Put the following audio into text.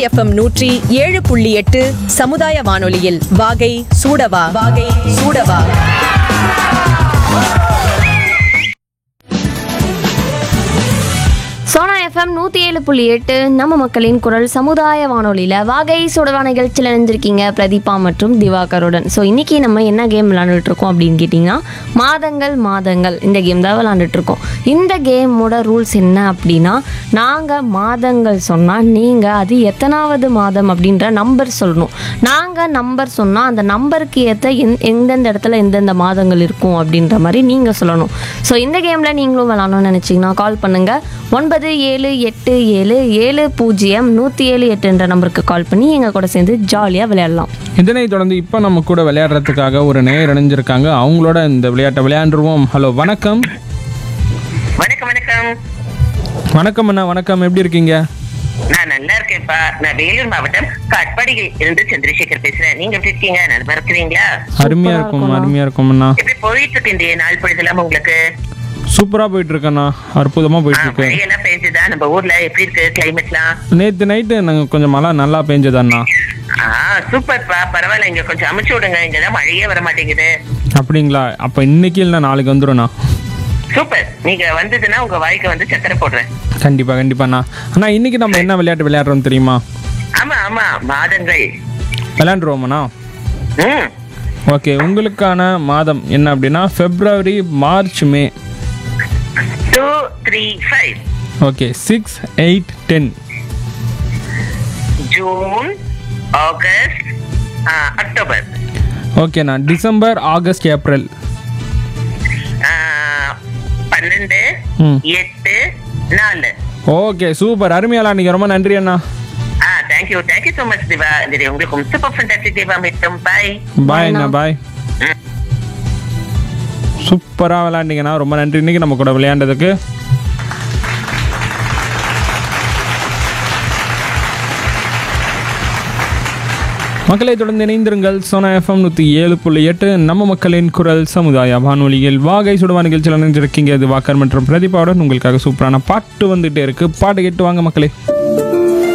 FM நூற்றி ஏழு புள்ளி எட்டு சமுதாய வானொலியில் வாகை சூடவா வாகை சூடவா சோனா எஃப்எம் நூற்றி ஏழு புள்ளி எட்டு நம்ம மக்களின் குரல் சமுதாய வானொலியில் வாகை சுடவா நிகழ்ச்சியில் இணைஞ்சிருக்கீங்க பிரதீபா மற்றும் திவாகருடன் ஸோ இன்றைக்கி நம்ம என்ன கேம் விளாண்டுட்டு இருக்கோம் அப்படின்னு கேட்டிங்கன்னா மாதங்கள் மாதங்கள் இந்த கேம் தான் விளாண்டுட்டு இருக்கோம் இந்த கேமோட ரூல்ஸ் என்ன அப்படின்னா நாங்கள் மாதங்கள் சொன்னால் நீங்கள் அது எத்தனாவது மாதம் அப்படின்ற நம்பர் சொல்லணும் நாங்கள் நம்பர் சொன்னால் அந்த நம்பருக்கு ஏற்ற எந் எந்தெந்த இடத்துல எந்தெந்த மாதங்கள் இருக்கும் அப்படின்ற மாதிரி நீங்கள் சொல்லணும் ஸோ இந்த கேமில் நீங்களும் விளாடணும்னு நினச்சிங்கன்னா கால் பண்ணுங்கள் ஒன்பது ஏழு எட்டு ஏழு ஏழு பூஜ்ஜியம் நூற்றி ஏழு எட்டுன்ற நம்பருக்கு கால் பண்ணி எங்கள் கூட சேர்ந்து ஜாலியாக விளையாடலாம் இதனை தொடர்ந்து இப்போ நம்ம கூட விளையாடுறதுக்காக ஒரு நேயர் இணைஞ்சிருக்காங்க அவங்களோட இந்த விளையாட்டை விளையாண்டுருவோம் ஹலோ வணக்கம் வணக்கம் வணக்கம் வணக்கம் அண்ணா வணக்கம் எப்படி இருக்கீங்க நான் நல்லா இருக்கேன்ப்பா நான் வேலூர் மாவட்டம் காட்பாடியில் இருந்து சந்திரசேகர் பேசுறேன் நீங்க எப்படி இருக்கீங்க நல்லா இருக்கிறீங்களா அருமையா இருக்கும் அருமையா இருக்கும் அண்ணா எப்படி போயிட்டு இருக்கு இன்றைய நாள் பொழுதெல்லாம் உங்களுக்கு சூப்பரா போயிட்டு இருக்கண்ணா அற்புதமா ஆ, போயிட்டு இருக்கு மழையெல்லாம் பெய்ஞ்சுதா நம்ம ஊர்ல எப்படி இருக்கு கிளைமேட்லாம் நேத்து நைட்டு நாங்க கொஞ்சம் மழை நல்லா பெஞ்சதண்ணா ஆ சூப்பர்ப்பா பரவாயில்ல இங்க கொஞ்சம் அமுச்சு விடுங்க இங்கதான் மழையே வர மாட்டேங்குது அப்படிங்களா அப்ப இன்னைக்கு இல்லை நாளைக்கு வந்துடும்ண்ணா சூப்பர் நீங்க வந்ததுன்னா உங்க வாய்க்கு வந்து சக்கரை போடுறேன் கண்டிப்பா கண்டிப்பாண்ணா அண்ணா இன்னைக்கு நம்ம என்ன விளையாட்டு விளையாடுறோம் தெரியுமா ஆமா ஆமா மாதங்கள் விளையாண்டுருவோமாண்ணா ம் ஓகே உங்களுக்கான மாதம் என்ன அப்படின்னா February March May two three five okay six eight ten June August ஆ, அக்டோபர் ஓகேண்ணா டிசம்பர் ஆகஸ்ட் ஏப்ரல் ஆ, பன்னெண்டு ம். எட்டு நாலு ஓகே சூப்பர் அருமையாளா நீங்கள் ரொம்ப நன்றி அண்ணா ஆ தேங்க்யூ தேங்க்யூ ஸோ மச் திவா இது உங்களுக்கு சூப்பர் ஃபண்டாஸ்டிக் திவா மிட்டும் பாய் பாய் அண்ணா பாய் சூப்பராக விளையாண்டிங்கண்ணா ரொம்ப நன்றி இன்னைக்கு நம்ம கூட விளையாண்டதுக்கு மக்களை தொடர்ந்து இணைந்திருங்கள் சோனா எஃப்எம் நூற்றி ஏழு புள்ளி எட்டு நம்ம மக்களின் குரல் சமுதாய வானொலியில் வாகை சுடுவா நிகழ்ச்சியில் நினைஞ்சிருக்கீங்க இது வாக்கர் மற்றும் பிரதீபாவுடன் உங்களுக்காக சூப்பரான பாட்டு வந்துட்டே இருக்கு பாட்டு கேட்டு வாங்க மக்களே